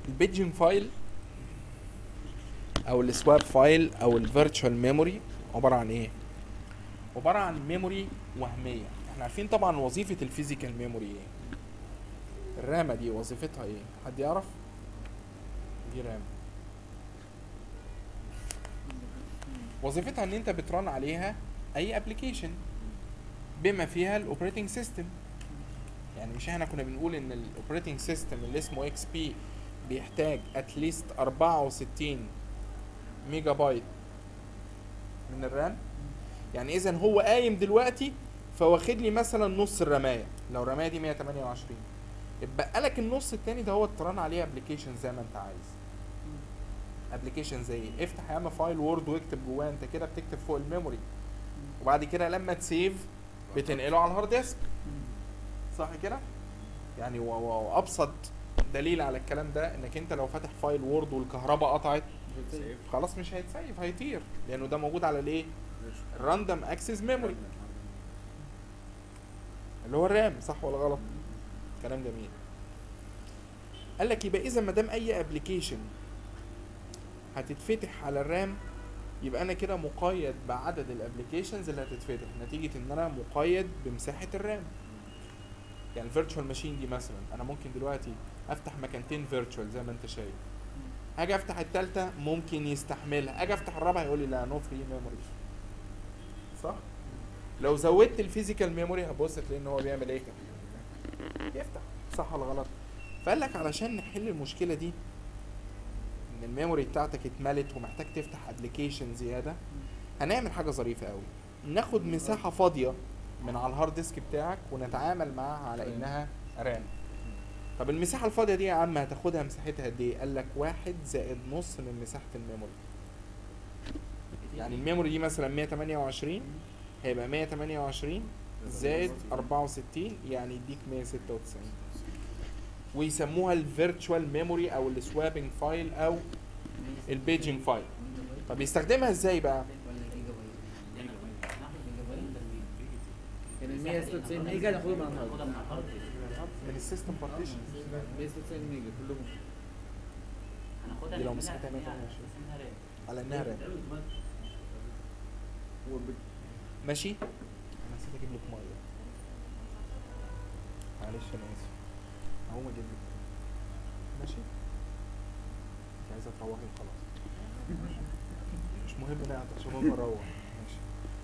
البيجنج فايل او السواب فايل او الفيرتشوال ميموري عباره عن ايه عباره عن ميموري وهميه احنا عارفين طبعا وظيفه الفيزيكال ميموري ايه الرامه دي وظيفتها ايه حد يعرف دي رام وظيفتها ان انت بترن عليها اي ابلكيشن بما فيها الاوبريتنج سيستم يعني مش احنا كنا بنقول ان الاوبريتنج سيستم اللي اسمه اكس بي بيحتاج اتليست 64 ميجا بايت من الرام يعني اذا هو قايم دلوقتي فواخد لي مثلا نص الرمايه لو الرمايه دي 128 اتبقى لك النص التاني ده هو ترن عليه ابلكيشن زي ما انت عايز ابلكيشن زي إيه؟ افتح يا عم فايل وورد واكتب جواه انت كده بتكتب فوق الميموري وبعد كده لما تسيف بتنقله على الهارد ديسك صح كده يعني و- و- وابسط دليل على الكلام ده انك انت لو فاتح فايل وورد والكهرباء قطعت خلاص مش هيتسيف هيطير لانه ده موجود على الايه الراندوم اكسس ميموري اللي هو الرام صح ولا غلط كلام جميل قال لك يبقى اذا ما دام اي ابلكيشن هتتفتح على الرام يبقى انا كده مقيد بعدد الابلكيشنز اللي هتتفتح نتيجه ان انا مقيد بمساحه الرام يعني الفيرتشوال ماشين دي مثلا انا ممكن دلوقتي افتح مكانتين فيرتشوال زي ما انت شايف اجي افتح التالتة ممكن يستحملها اجي افتح الرابعه يقول لي لا نو فري ميموري صح لو زودت الفيزيكال ميموري هبص تلاقي ان هو بيعمل ايه يفتح صح ولا غلط فقال لك علشان نحل المشكله دي ان الميموري بتاعتك اتملت ومحتاج تفتح ابلكيشن زياده هنعمل حاجه ظريفه قوي ناخد مساحه فاضيه من على الهارد ديسك بتاعك ونتعامل معاها على انها رام طب المساحه الفاضيه دي يا عم هتاخدها مساحتها قد ايه قال لك واحد زائد نص من مساحه الميموري يعني الميموري دي مثلا 128 هيبقى 128 زائد 64 يعني يديك 196 ويسموها الفيرتشوال ميموري او السوابنج فايل او البيجنج فايل طب يستخدمها ازاي بقى يعني ال 196 ميجا ناخدهم من الهارد خدها من الهارد من السيستم بارتيشن 196 ميجا كلهم هناخدها دي لو من مسكتها هنا 128. اسمها رام. على انها رام ماشي انا نسيت اجيب لك ميه معلش انا اسف هقوم اجيب لك ماشي انت عايزه تروحي خلاص مش مهم نقعد عشان هو اروح ماشي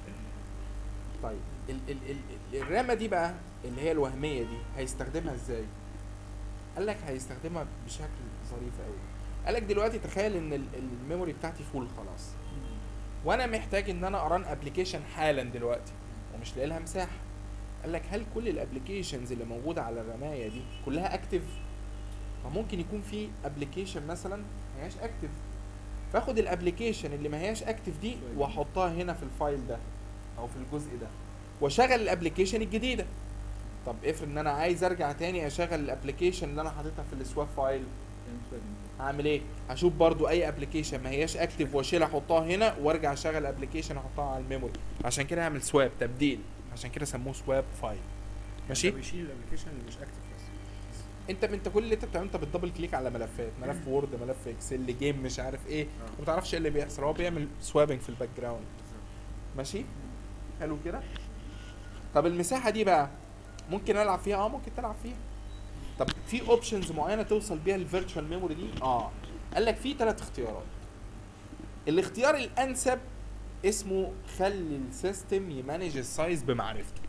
طيب ال ال ال ال- الرامه دي بقى اللي هي الوهميه دي هيستخدمها ازاي قال لك هيستخدمها بشكل ظريف قوي قال لك دلوقتي تخيل ان ال- الميموري بتاعتي فول خلاص وانا محتاج ان انا اران ابلكيشن حالا دلوقتي ومش لاقي لها مساحه قال لك هل كل الابلكيشنز اللي موجوده على الرمايه دي كلها اكتف فممكن يكون في ابلكيشن مثلا ما هياش اكتف فاخد الابلكيشن اللي ما هياش اكتف دي واحطها هنا في الفايل ده او في الجزء ده واشغل الابلكيشن الجديده طب افرض ان انا عايز ارجع تاني اشغل الابلكيشن اللي انا حاططها في السواب فايل هعمل ايه هشوف برضو اي ابلكيشن ما هياش اكتف واشيلها احطها هنا وارجع اشغل ابلكيشن احطها على الميموري عشان كده اعمل سواب تبديل عشان كده سموه سواب فايل ماشي ده بيشيل الابلكيشن اللي مش اكتف بس انت انت كل اللي انت بتعمله انت بتدبل كليك على ملفات ملف وورد ملف اكسل جيم مش عارف ايه اه. وما تعرفش ايه اللي بيحصل هو بيعمل سوابنج في الباك جراوند ماشي حلو كده طب المساحه دي بقى ممكن العب فيها اه ممكن تلعب فيها طب في اوبشنز معينه توصل بيها الفيرتشوال ميموري دي اه قال لك في ثلاث اختيارات الاختيار الانسب اسمه خلي السيستم يمانج السايز بمعرفته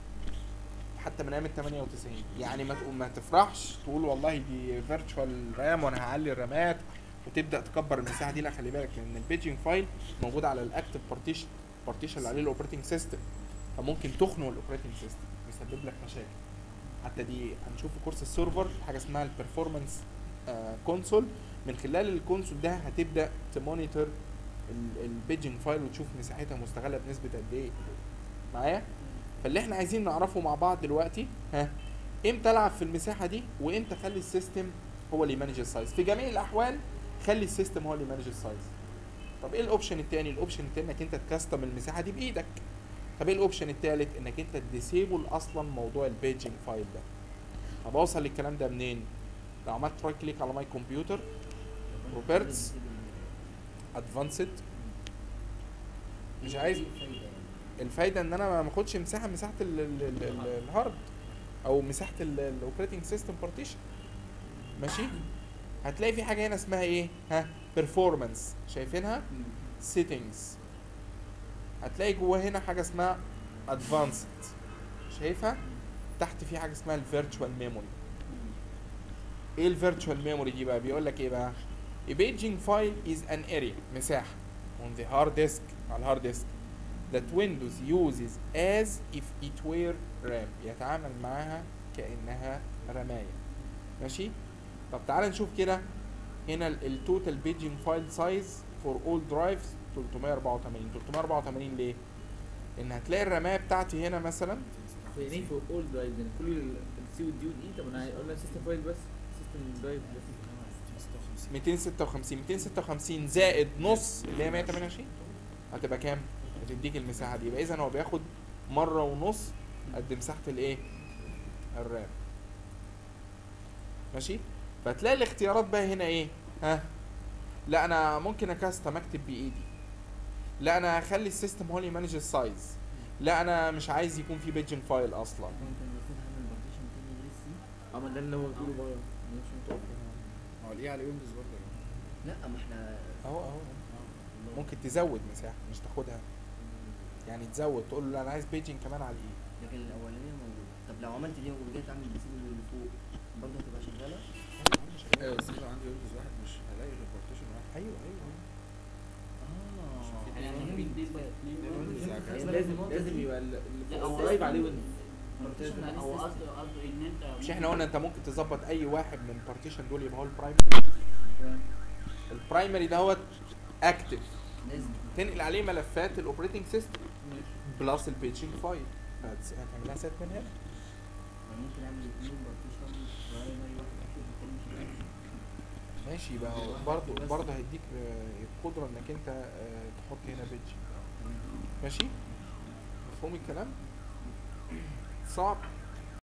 حتى من ايام ال 98 يعني ما تقوم ما تفرحش تقول والله دي فيرتشوال رام وانا هعلي الرامات وتبدا تكبر المساحه دي لا خلي بالك لان البيجنج فايل موجود على الاكتف بارتيشن بارتيشن اللي عليه الاوبريتنج سيستم فممكن تخنق الاوبريتنج سيستم ويسبب لك مشاكل حتى دي هنشوف في كورس السيرفر حاجه اسمها البرفورمانس كونسول من خلال الكونسول ده هتبدا تمونيتور البيجنج فايل وتشوف مساحتها مستغله بنسبه قد ايه معايا فاللي احنا عايزين نعرفه مع بعض دلوقتي ها امتى العب في المساحه دي وامتى اخلي السيستم هو اللي يمانج السايز في جميع الاحوال خلي السيستم هو اللي يمانج السايز طب ايه الاوبشن التاني الاوبشن التاني انك انت تكستم المساحه دي بايدك طب ايه الاوبشن التالت انك انت تديسيبل اصلا موضوع البيجنج فايل ده طب اوصل للكلام ده منين لو عملت رايت كليك على ماي كمبيوتر روبرتس ادفانسد مش عايز الفايده ان انا ما ماخدش مساحه مساحه ال- ال- ال- ال- الهارد او مساحه الاوبريتنج سيستم بارتيشن ماشي هتلاقي في حاجه هنا اسمها ايه ها بيرفورمانس شايفينها سيتنجز هتلاقي جوه هنا حاجه اسمها ادفانسد شايفها تحت في حاجه اسمها الفيرتشوال ميموري ايه الفيرتشوال ميموري دي بقى بيقول لك ايه بقى A paging file is an area مساحه on the hard disk على الهارد ديسك that Windows uses as if it were RAM يتعامل معاها كأنها رماية ماشي طب تعال نشوف كده هنا التوتال بيجنج فايل سايز فور اول درايفز 384 384 ليه؟ لان هتلاقي الرمايه بتاعتي هنا مثلا يعني في اول درايف يعني كل السي والدي والاي طب انا قلنا سيستم فايل بس سيستم درايف بس 256 256 زائد نص اللي هي 128 هتبقى كام؟ هتديك المساحه دي يبقى اذا هو بياخد مره ونص قد مساحه الايه؟ الرام ماشي؟ فتلاقي الاختيارات بقى هنا ايه؟ ها؟ لا انا ممكن اكستم اكتب بايدي لا انا هخلي السيستم هو اللي يمانج السايز لا انا مش عايز يكون في بيجن فايل اصلا انت المفروض عامل بارتيشن تاني غير السي اه ما ده اللي هو بيقوله بره مش متوقع هو الايه على ويندوز برضه لا ما احنا اهو اهو ممكن تزود مساحه مش تاخدها يعني تزود تقول له لا انا عايز بيجن كمان على الايه لكن الاولانيه موجوده طب لو عملت دي ورجعت اعمل بي سي اللي فوق برضه هتبقى شغاله ايوه بس لو عندي ويندوز واحد مش هلاقي غير بارتيشن واحد ايوه ايوه اه يعني هي بتبقى اتنين ويندوز ويندوز. على يعني لازم لازم يبقى ال- لا، ال- هو الدرايف أصلاً عليه ويندوز partition هو قصده قصده ان انت مش احنا قلنا انت ممكن تظبط اي واحد من البارتيشن دول يبقى هو البرايمري البرايمري ده هو اكتف لازم تنقل عليه ملفات الاوبريتنج سيستم بلس البيجنج فايل هتعملها سيت من هنا انا ممكن اعمل اتنين بارتيشن برايمري واحد اكتب والتاني مش اكتب ماشي يبقى برضه برضه هيديك آه، القدره انك انت آه، تحط هنا بيج ماشي مفهوم الكلام صعب